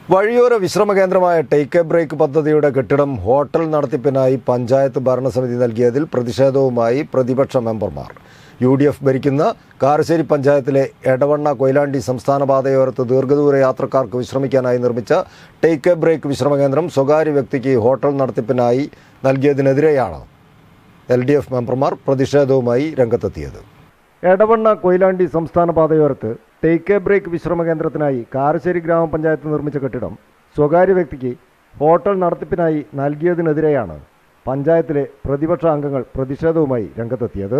വഴിയോര വിശ്രമ കേന്ദ്രമായ ടേക്ക് എ ബ്രേക്ക് പദ്ധതിയുടെ കെട്ടിടം ഹോട്ടൽ നടത്തിപ്പിനായി പഞ്ചായത്ത് ഭരണസമിതി നൽകിയതിൽ പ്രതിഷേധവുമായി പ്രതിപക്ഷ മെമ്പർമാർ യു ഡി എഫ് ഭരിക്കുന്ന കാരശ്ശേരി പഞ്ചായത്തിലെ എടവണ്ണ കൊയിലാണ്ടി സംസ്ഥാന പാതയോരത്ത് ദീർഘദൂര യാത്രക്കാർക്ക് വിശ്രമിക്കാനായി നിർമ്മിച്ച ടേക്ക് എ ബ്രേക്ക് വിശ്രമ കേന്ദ്രം സ്വകാര്യ വ്യക്തിക്ക് ഹോട്ടൽ നടത്തിപ്പിനായി നൽകിയതിനെതിരെയാണ് എൽ ഡി എഫ് മെമ്പർമാർ പ്രതിഷേധവുമായി രംഗത്തെത്തിയത് എടവണ്ണ കൊയിലാണ്ടി സംസ്ഥാന പാതയോരത്ത് ടേക്ക് എ ബ്രേക്ക് വിശ്രമ കേന്ദ്രത്തിനായി കാരശ്ശേരി ഗ്രാമപഞ്ചായത്ത് നിർമ്മിച്ച കെട്ടിടം സ്വകാര്യ വ്യക്തിക്ക് ഹോട്ടൽ നടത്തിപ്പിനായി നൽകിയതിനെതിരെയാണ് പഞ്ചായത്തിലെ പ്രതിപക്ഷ അംഗങ്ങൾ പ്രതിഷേധവുമായി രംഗത്തെത്തിയത്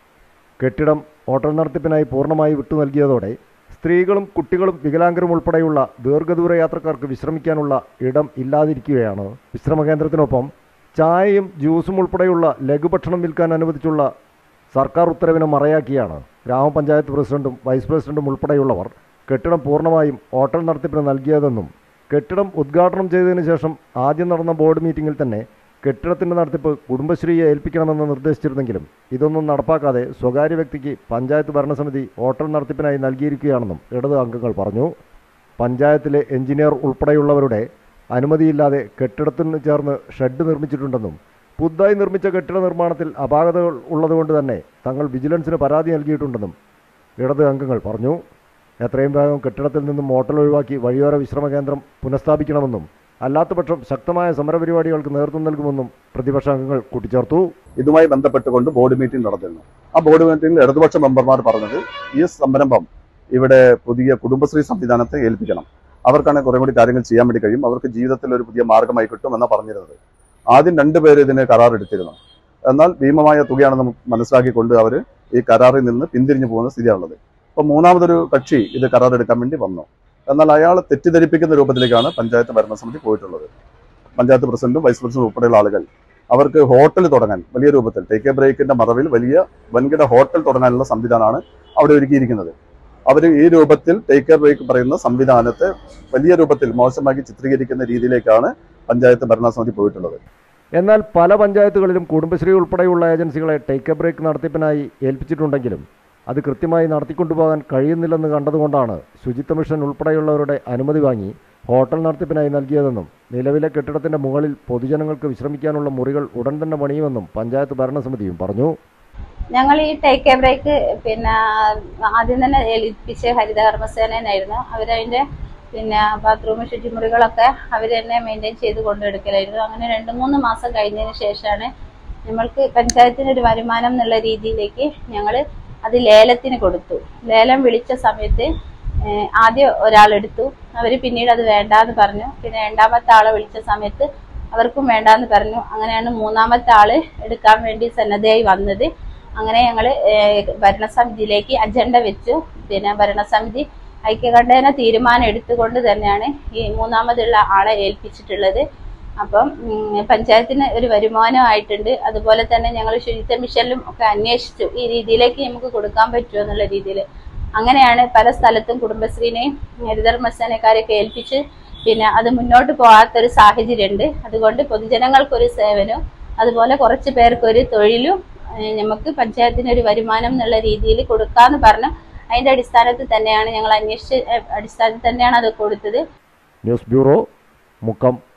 കെട്ടിടം ഹോട്ടൽ നടത്തിപ്പിനായി പൂർണ്ണമായി വിട്ടു നൽകിയതോടെ സ്ത്രീകളും കുട്ടികളും വികലാംഗരും ഉൾപ്പെടെയുള്ള ദീർഘദൂര യാത്രക്കാർക്ക് വിശ്രമിക്കാനുള്ള ഇടം ഇല്ലാതിരിക്കുകയാണ് വിശ്രമ കേന്ദ്രത്തിനൊപ്പം ചായയും ജ്യൂസും ഉൾപ്പെടെയുള്ള ലഘുഭക്ഷണം വിൽക്കാൻ അനുവദിച്ചുള്ള സർക്കാർ ഉത്തരവിനെ മറയാക്കിയാണ് ഗ്രാമപഞ്ചായത്ത് പ്രസിഡന്റും വൈസ് പ്രസിഡന്റും ഉൾപ്പെടെയുള്ളവർ കെട്ടിടം പൂർണ്ണമായും ഹോട്ടൽ നടത്തിപ്പിന് നൽകിയതെന്നും കെട്ടിടം ഉദ്ഘാടനം ചെയ്തതിനു ശേഷം ആദ്യം നടന്ന ബോർഡ് മീറ്റിംഗിൽ തന്നെ കെട്ടിടത്തിൻ്റെ നടത്തിപ്പ് കുടുംബശ്രീയെ ഏൽപ്പിക്കണമെന്ന് നിർദ്ദേശിച്ചിരുന്നെങ്കിലും ഇതൊന്നും നടപ്പാക്കാതെ സ്വകാര്യ വ്യക്തിക്ക് പഞ്ചായത്ത് ഭരണസമിതി ഹോട്ടൽ നടത്തിപ്പിനായി നൽകിയിരിക്കുകയാണെന്നും ഇടത് അംഗങ്ങൾ പറഞ്ഞു പഞ്ചായത്തിലെ എഞ്ചിനീയർ ഉൾപ്പെടെയുള്ളവരുടെ അനുമതിയില്ലാതെ കെട്ടിടത്തിന് ചേർന്ന് ഷെഡ് നിർമ്മിച്ചിട്ടുണ്ടെന്നും പുതുതായി നിർമ്മിച്ച കെട്ടിട നിർമ്മാണത്തിൽ അപാകതകൾ ഉള്ളതുകൊണ്ട് തന്നെ തങ്ങൾ വിജിലൻസിന് പരാതി നൽകിയിട്ടുണ്ടെന്നും ഇടത് അംഗങ്ങൾ പറഞ്ഞു എത്രയും വേഗം കെട്ടിടത്തിൽ നിന്നും ഹോട്ടൽ ഒഴിവാക്കി വഴിയോര വിശ്രമ കേന്ദ്രം പുനഃസ്ഥാപിക്കണമെന്നും അല്ലാത്തപക്ഷം ശക്തമായ സമരപരിപാടികൾക്ക് നേതൃത്വം നൽകുമെന്നും പ്രതിപക്ഷ അംഗങ്ങൾ കൂട്ടിച്ചേർത്തു ഇതുമായി ബന്ധപ്പെട്ടുകൊണ്ട് ബോർഡ് മീറ്റിംഗ് നടന്നിരുന്നു ആ ബോർഡ് മീറ്റിംഗിൽ ഇടതുപക്ഷ മെമ്പർമാർ പറഞ്ഞത് ഈ സംരംഭം ഇവിടെ പുതിയ കുടുംബശ്രീ സംവിധാനത്തെ ഏൽപ്പിക്കണം അവർക്കാണ് കുറെ കൂടി കാര്യങ്ങൾ ചെയ്യാൻ വേണ്ടി കഴിയും അവർക്ക് ജീവിതത്തിൽ ഒരു പുതിയ മാർഗമായി കിട്ടും എന്നാണ് പറഞ്ഞിരുന്നത് ആദ്യം രണ്ടുപേര് ഇതിന് കരാർ എടുത്തിരുന്നു എന്നാൽ ഭീമമായ തുകയാണെന്ന് മനസ്സിലാക്കിക്കൊണ്ട് അവർ ഈ കരാറിൽ നിന്ന് പിന്തിരിഞ്ഞു പോകുന്ന സ്ഥിതിയാണുള്ളത് അപ്പോൾ മൂന്നാമതൊരു കക്ഷി ഇത് കരാർ എടുക്കാൻ വേണ്ടി വന്നു എന്നാൽ അയാൾ തെറ്റിദ്ധരിപ്പിക്കുന്ന രൂപത്തിലേക്കാണ് പഞ്ചായത്ത് ഭരണസമിതി പോയിട്ടുള്ളത് പഞ്ചായത്ത് പ്രസിഡന്റും വൈസ് പ്രസിഡന്റും ഉൾപ്പെടെയുള്ള ആളുകൾ അവർക്ക് ഹോട്ടൽ തുടങ്ങാൻ വലിയ രൂപത്തിൽ ടേക്ക് എ ബ്രേക്കിന്റെ മറവിൽ വലിയ വൻകിട ഹോട്ടൽ തുടങ്ങാനുള്ള സംവിധാനമാണ് അവിടെ ഒരുക്കിയിരിക്കുന്നത് അവർ ഈ രൂപത്തിൽ ടേക്ക് എ ബ്രേക്ക് പറയുന്ന സംവിധാനത്തെ വലിയ രൂപത്തിൽ മോശമാക്കി ചിത്രീകരിക്കുന്ന രീതിയിലേക്കാണ് പഞ്ചായത്ത് ഭരണസമിതി പോയിട്ടുള്ളത് എന്നാൽ പല പഞ്ചായത്തുകളിലും കുടുംബശ്രീ ഉൾപ്പെടെയുള്ള ഏജൻസികളെ ടേക്ക് എ ബ്രേക്ക് നടത്തിപ്പിനായി ഏൽപ്പിച്ചിട്ടുണ്ടെങ്കിലും അത് കൃത്യമായി നടത്തിക്കൊണ്ടുപോകാൻ കഴിയുന്നില്ലെന്ന് കണ്ടതുകൊണ്ടാണ് ശുചിത്വ മിഷൻ ഉൾപ്പെടെയുള്ളവരുടെ അനുമതി വാങ്ങി ഹോട്ടൽ നടത്തിപ്പിനായി നൽകിയതെന്നും നിലവിലെ കെട്ടിടത്തിന്റെ മുകളിൽ പൊതുജനങ്ങൾക്ക് വിശ്രമിക്കാനുള്ള മുറികൾ ഉടൻ തന്നെ പണിയുമെന്നും പഞ്ചായത്ത് ഭരണസമിതിയും പറഞ്ഞു ഞങ്ങൾ ഈ ടേക്ക് എ ബ്രേക്ക് പിന്നെ ആദ്യം തന്നെ ഏൽപ്പിച്ച ഹരിത കർമ്മസേനയായിരുന്നു അവരതിന്റെ പിന്നെ ബാത്റൂം ശുചിമുറികളൊക്കെ അവർ തന്നെ മെയിൻറ്റെയിൻ ചെയ്ത് കൊണ്ടെടുക്കലായിരുന്നു അങ്ങനെ രണ്ട് മൂന്ന് മാസം കഴിഞ്ഞതിന് ശേഷമാണ് നമ്മൾക്ക് പഞ്ചായത്തിന് ഒരു വരുമാനം എന്നുള്ള രീതിയിലേക്ക് ഞങ്ങൾ അത് ലേലത്തിന് കൊടുത്തു ലേലം വിളിച്ച സമയത്ത് ഏഹ്, ആദ്യം ഒരാളെടുത്തു അവർ പിന്നീട് അത് വേണ്ടാന്ന് പറഞ്ഞു പിന്നെ രണ്ടാമത്തെ ആളെ വിളിച്ച സമയത്ത് അവർക്കും വേണ്ടാന്ന് പറഞ്ഞു അങ്ങനെയാണ് മൂന്നാമത്തെ ആള് എടുക്കാൻ വേണ്ടി സന്നദ്ധയായി വന്നത് അങ്ങനെ ഞങ്ങൾ ഭരണസമിതിയിലേക്ക് അജണ്ട വെച്ചു പിന്നെ ഭരണസമിതി ഐക്യകണ്ഠേന തീരുമാനം എടുത്തുകൊണ്ട് തന്നെയാണ് ഈ മൂന്നാമതുള്ള ആളെ ഏൽപ്പിച്ചിട്ടുള്ളത് അപ്പം ഉം, പഞ്ചായത്തിന് ഒരു വരുമാനമായിട്ടുണ്ട് അതുപോലെ തന്നെ ഞങ്ങൾ ശുചിത്വ മിഷനിലും ഒക്കെ അന്വേഷിച്ചു ഈ രീതിയിലേക്ക് നമുക്ക് കൊടുക്കാൻ പറ്റുമോ എന്നുള്ള രീതിയിൽ അങ്ങനെയാണ് പല സ്ഥലത്തും കുടുംബശ്രീനെയും ഹരിതകർമ്മസേനക്കാരെയൊക്കെ ഏൽപ്പിച്ച് പിന്നെ അത് മുന്നോട്ട് പോകാത്തൊരു സാഹചര്യമുണ്ട് അതുകൊണ്ട് പൊതുജനങ്ങൾക്കൊരു സേവനവും അതുപോലെ കുറച്ച് പേർക്കൊരു തൊഴിലും ഏഹ്, നമുക്ക് പഞ്ചായത്തിന് ഒരു വരുമാനം എന്നുള്ള രീതിയിൽ കൊടുക്കാന്ന് പറഞ്ഞു അതിന്റെ അടിസ്ഥാനത്തിൽ തന്നെയാണ് ഞങ്ങൾ അന്വേഷിച്ച് ഏഹ്, അടിസ്ഥാനത്തിൽ തന്നെയാണ് അത് കൊടുത്തത് ന്യൂസ് ബ്യൂറോ മുക്കം